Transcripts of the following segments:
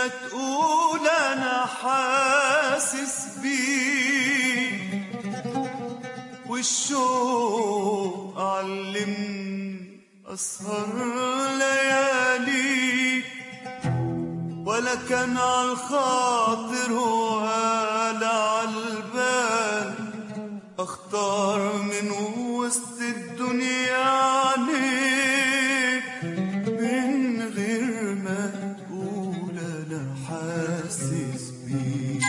ما تقول انا حاسس بيك والشوق علمني اسهر لياليك ولا كان عالخاطر ولا عالبال اختار من وسط الدنيا عنيك من غير ما تقول انا حاسس بيك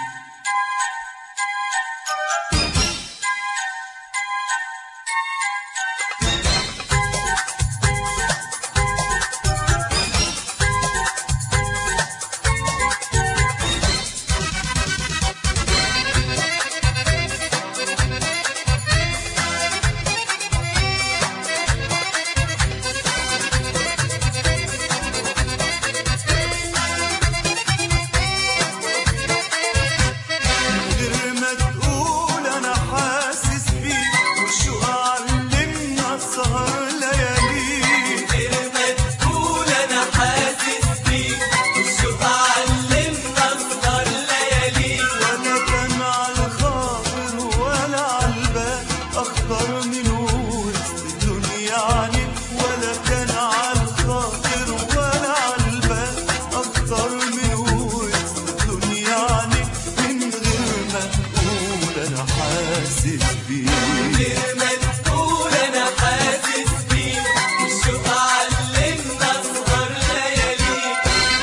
غير ما تقول انا حاسس بيك والشوق علمني اسهر لياليك غير ما تقول انا حاسس بيك والشوق علمنا اسهر لياليك ولا كان على الخاطر ولا على البال اخطر من وسط الدنيا عنك ولا كان على الخاطر ولا على البال اخطر من وسط الدنيا عنك من غير ما تقول انا حاسس بيك غير ما تقول انا حاسس بيك والشوق علمنا اسهر لياليك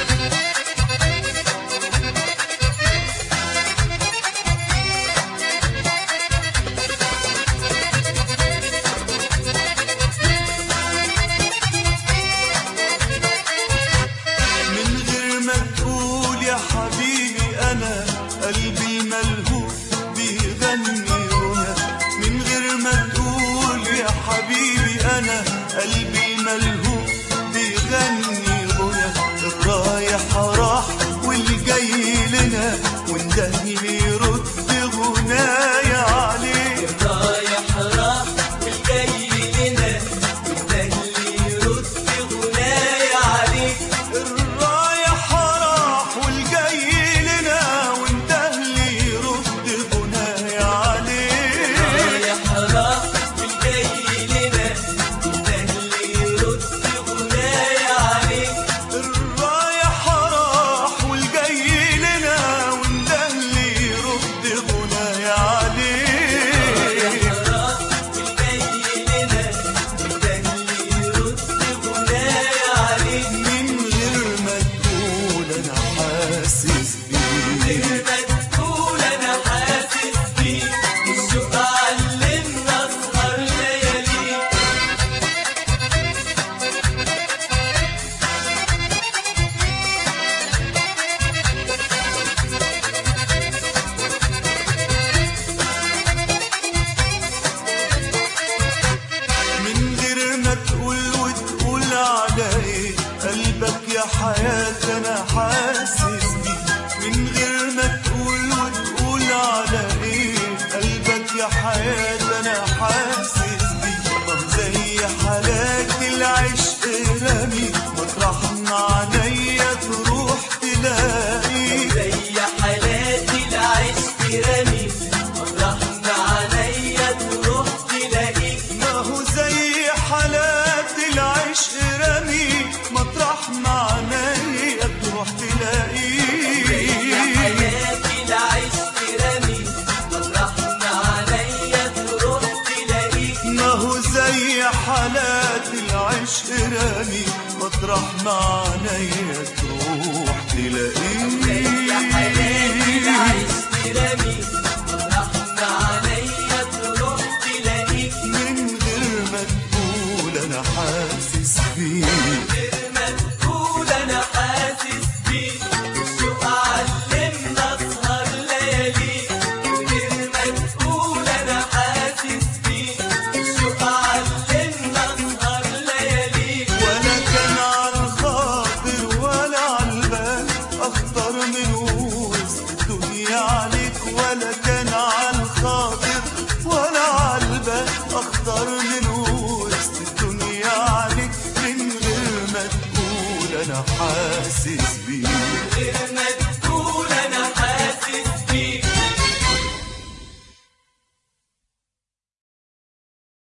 من غير ما تقول يا حبيبي انا قلبي ملهوف بيغني هنا من غير ما تقول يا حبيبي انا قلبي ملهوف بيغني هنا الرايح راح والجاي لنا وندهني يرد غنايا عليه رايح راح والجاي لنا والدهلي يرد غنايا عليك الرايح راح والجاي لنا وندهلي يرد غنايا عليه رايح راح والجاي لنا والدهلي يرد غنايا عليك الرايح راح والجاي لنا وندهلي يرد غنايا عليه من غير ما تقول انا حاسس بيك من غير ما تقول وتقول على ايه قلبك يا حياة انا حاسس بيه من غير ما تقول وتقول على ايه قلبك يا حياة انا حاسس بيه طب زي حالات العشق رمي مطرح ما عينيا تروح تلاقيه زي حالاتي العشق رمي مطرحنا عليا تروح تلاقيك ما هو زي حالات العشق رمي مطرح ما عينيا تروح تلاقيه حياتي العشق رمي مطرحنا عليا تروح تلاقيك ما هو زي حالات العشق رمي مطرح ما عينيا تروح زي حياتي تلاقيه العشق رمي مطرحنا عليا تروح تلاقيك من غير ما تقول انا حاسس بيك غير ما تقول انا حاسس بيك الشوق علمنا اسهر لياليك غير ما تقول انا حاسس بيك الشوق علمنا اسهر لياليك ولا كان على الخاطر ولا على البال اخطر من وسط الدنيا عليك ولا كان على الخاطر ولا على البال اخطر من وسط الدنيا عليك من غير ما تقول انا حاسس بيه غير ما